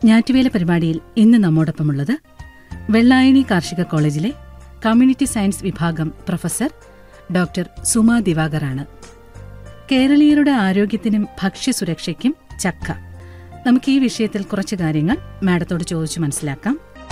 ഞാറ്റുവേല പരിപാടിയിൽ ഇന്ന് നമ്മോടൊപ്പമുള്ളത് വെള്ളായണി കാർഷിക കോളേജിലെ കമ്മ്യൂണിറ്റി സയൻസ് വിഭാഗം പ്രൊഫസർ ഡോക്ടർ സുമ ദിവാകറാണ് കേരളീയരുടെ ആരോഗ്യത്തിനും ഭക്ഷ്യസുരക്ഷയ്ക്കും ചക്ക നമുക്ക് ഈ വിഷയത്തിൽ കുറച്ച് കാര്യങ്ങൾ മാഡത്തോട് ചോദിച്ചു മനസ്സിലാക്കാം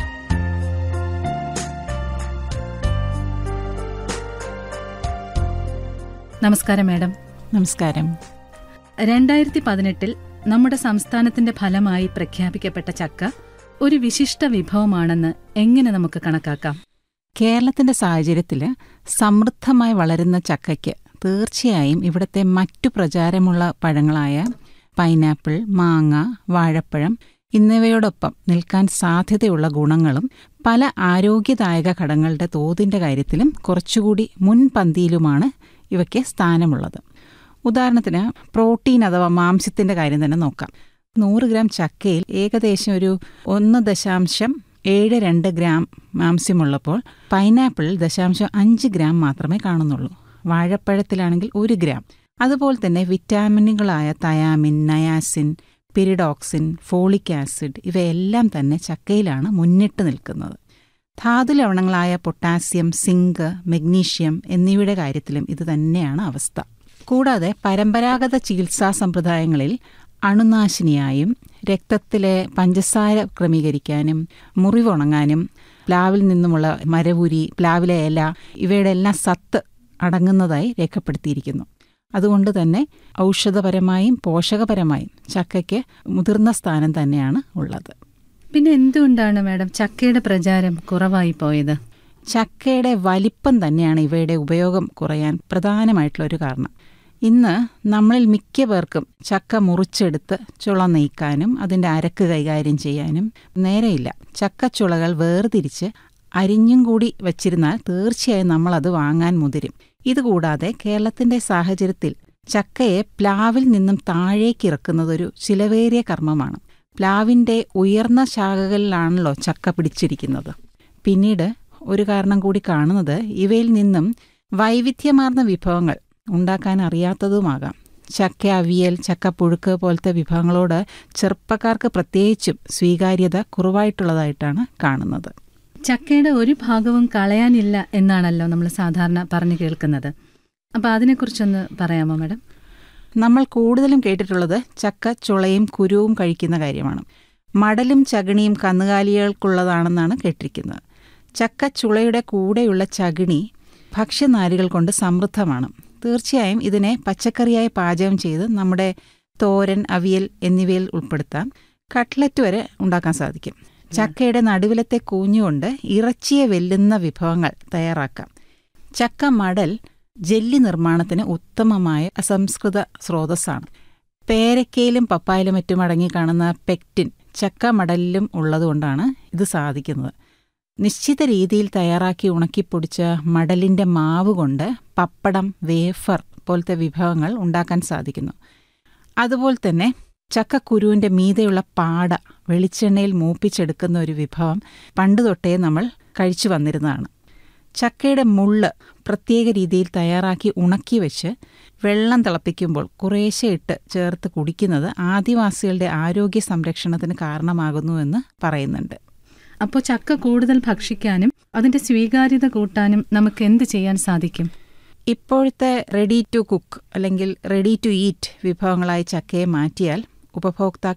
നമസ്കാരം മാഡം നമസ്കാരം രണ്ടായിരത്തി പതിനെട്ടിൽ നമ്മുടെ സംസ്ഥാനത്തിന്റെ ഫലമായി പ്രഖ്യാപിക്കപ്പെട്ട ചക്ക ഒരു വിശിഷ്ട വിഭവമാണെന്ന് എങ്ങനെ നമുക്ക് കണക്കാക്കാം കേരളത്തിന്റെ സാഹചര്യത്തിൽ സമൃദ്ധമായി വളരുന്ന ചക്കയ്ക്ക് തീർച്ചയായും ഇവിടുത്തെ മറ്റു പ്രചാരമുള്ള പഴങ്ങളായ പൈനാപ്പിൾ മാങ്ങ വാഴപ്പഴം എന്നിവയോടൊപ്പം നിൽക്കാൻ സാധ്യതയുള്ള ഗുണങ്ങളും പല ആരോഗ്യദായക ഘടകങ്ങളുടെ തോതിന്റെ കാര്യത്തിലും കുറച്ചുകൂടി മുൻപന്തിയിലുമാണ് ഇവയ്ക്ക് സ്ഥാനമുള്ളത് ഉദാഹരണത്തിന് പ്രോട്ടീൻ അഥവാ മാംസ്യത്തിന്റെ കാര്യം തന്നെ നോക്കാം നൂറ് ഗ്രാം ചക്കയിൽ ഏകദേശം ഒരു ഒന്ന് ദശാംശം ഏഴ് രണ്ട് ഗ്രാം മാംസ്യമുള്ളപ്പോൾ പൈനാപ്പിളിൽ ദശാംശം അഞ്ച് ഗ്രാം മാത്രമേ കാണുന്നുള്ളൂ വാഴപ്പഴത്തിലാണെങ്കിൽ ഒരു ഗ്രാം അതുപോലെ തന്നെ വിറ്റാമിനുകളായ thiamine niacin pyridoxine folic acid ഇവയെല്ലാം തന്നെ ചക്കയിലാണ് മുന്നിട്ട് നിൽക്കുന്നത് ധാതു ലവണങ്ങളായ പൊട്ടാസ്യം സിങ്ക് മെഗ്നീഷ്യം എന്നിവയുടെ കാര്യത്തിലും ഇത് തന്നെയാണ് അവസ്ഥ കൂടാതെ പരമ്പരാഗത ചികിത്സാ സമ്പ്രദായങ്ങളിൽ അണുനാശിനിയായും രക്തത്തിലെ പഞ്ചസാര ക്രമീകരിക്കാനും മുറിവുണങ്ങാനും പ്ലാവിൽ നിന്നുമുള്ള മരവുരി പ്ലാവിലെ ഇല ഇവയുടെ എല്ലാം സത്ത് അടങ്ങുന്നതായി രേഖപ്പെടുത്തിയിരിക്കുന്നു അതുകൊണ്ട് തന്നെ ഔഷധപരമായും പോഷകപരമായും ചക്കയ്ക്ക് മുതിർന്ന സ്ഥാനം തന്നെയാണ് ഉള്ളത് പിന്നെ എന്തുകൊണ്ടാണ് മാഡം ചക്കയുടെ പ്രചാരം കുറവായി പോയത് ചക്കയുടെ വലിപ്പം തന്നെയാണ് ഇവയുടെ ഉപയോഗം കുറയാൻ പ്രധാനമായിട്ടുള്ള ഒരു കാരണം ഇന്ന് നമ്മളിൽ മിക്ക പേർക്കും ചക്ക മുറിച്ചെടുത്ത് ചുള നീക്കാനും അതിൻ്റെ അരക്ക് കൈകാര്യം ചെയ്യാനും നേരെയില്ല ചക്കച്ചുളകൾ വേർതിരിച്ച് അരിഞ്ഞും കൂടി വച്ചിരുന്നാൽ തീർച്ചയായും നമ്മളത് വാങ്ങാൻ മുതിരും ഇതുകൂടാതെ കേരളത്തിന്റെ സാഹചര്യത്തിൽ ചക്കയെ പ്ലാവിൽ നിന്നും താഴേക്ക് ഇറക്കുന്നതൊരു ചിലവേറിയ കർമ്മമാണ് പ്ലാവിന്റെ ഉയർന്ന ശാഖകളിലാണല്ലോ ചക്ക പിടിച്ചിരിക്കുന്നത് പിന്നീട് ഒരു കാരണം കൂടി കാണുന്നത് ഇവയിൽ നിന്നും വൈവിധ്യമാർന്ന വിഭവങ്ങൾ ഉണ്ടാക്കാൻ അറിയാത്തതുമാകാം ചക്ക അവിയൽ ചക്ക പുഴുക്ക് പോലത്തെ വിഭവങ്ങളോട് ചെറുപ്പക്കാർക്ക് പ്രത്യേകിച്ചും സ്വീകാര്യത കുറവായിട്ടുള്ളതായിട്ടാണ് കാണുന്നത് ചക്കയുടെ ഒരു ഭാഗവും കളയാനില്ല എന്നാണല്ലോ നമ്മൾ സാധാരണ പറഞ്ഞു കേൾക്കുന്നത് അപ്പോൾ അതിനെക്കുറിച്ചൊന്ന് പറയാമോ മാഡം നമ്മൾ കൂടുതലും കേട്ടിട്ടുള്ളത് ചക്ക ചുളയും കുരുവും കഴിക്കുന്ന കാര്യമാണ് മടലും ചകിണിയും കന്നുകാലികൾക്കുള്ളതാണെന്നാണ് കേട്ടിരിക്കുന്നത് ചക്ക ചുളയുടെ കൂടെയുള്ള ചകിണി ഭക്ഷ്യനാരുകൾ കൊണ്ട് സമൃദ്ധമാണ് തീർച്ചയായും ഇതിനെ പച്ചക്കറിയായി പാചകം ചെയ്ത് നമ്മുടെ തോരൻ അവിയൽ എന്നിവയിൽ ഉൾപ്പെടുത്താം കട്ട്ലറ്റ് വരെ ഉണ്ടാക്കാൻ സാധിക്കും ചക്കയുടെ നടുവിലത്തെ കൂഞ്ഞുകൊണ്ട് ഇറച്ചിയെ വെല്ലുന്ന വിഭവങ്ങൾ തയ്യാറാക്കാം ചക്ക മടൽ ജെല്ലി നിർമ്മാണത്തിന് ഉത്തമമായ അസംസ്കൃത സ്രോതസ്സാണ് പേരക്കയിലും പപ്പായിലും മറ്റും അടങ്ങി കാണുന്ന പെക്റ്റിൻ ചക്ക മടലിലും ഉള്ളതുകൊണ്ടാണ് ഇത് സാധിക്കുന്നത് നിശ്ചിത രീതിയിൽ തയ്യാറാക്കി ഉണക്കിപ്പൊടിച്ച മടലിന്റെ മാവ് കൊണ്ട് പപ്പടം വേഫർ പോലത്തെ വിഭവങ്ങൾ ഉണ്ടാക്കാൻ സാധിക്കുന്നു അതുപോലെ തന്നെ ചക്കക്കുരുവിന്റെ മീതെയുള്ള പാട വെളിച്ചെണ്ണയിൽ മൂപ്പിച്ചെടുക്കുന്ന ഒരു വിഭവം പണ്ട് തൊട്ടേ നമ്മൾ കഴിച്ചു വന്നിരുന്നതാണ് ചക്കയുടെ മുള്ള് പ്രത്യേക രീതിയിൽ തയ്യാറാക്കി ഉണക്കി വെച്ച് വെള്ളം തിളപ്പിക്കുമ്പോൾ കുറേശ്ശെ ഇട്ട് ചേർത്ത് കുടിക്കുന്നത് ആദിവാസികളുടെ ആരോഗ്യ സംരക്ഷണത്തിന് കാരണമാകുന്നുവെന്ന് പറയുന്നുണ്ട് അപ്പോൾ ചക്ക കൂടുതൽ ഭക്ഷിക്കാനും അതിന്റെ സ്വീകാര്യത കൂട്ടാനും നമുക്ക് എന്ത് ചെയ്യാൻ സാധിക്കും ഇപ്പോഴത്തെ റെഡി ടു കുക്ക് അല്ലെങ്കിൽ റെഡി ടു ഈറ്റ് വിഭവങ്ങളായി ചക്കയെ മാറ്റിയാൽ ഉപഭോക്താക്കൾ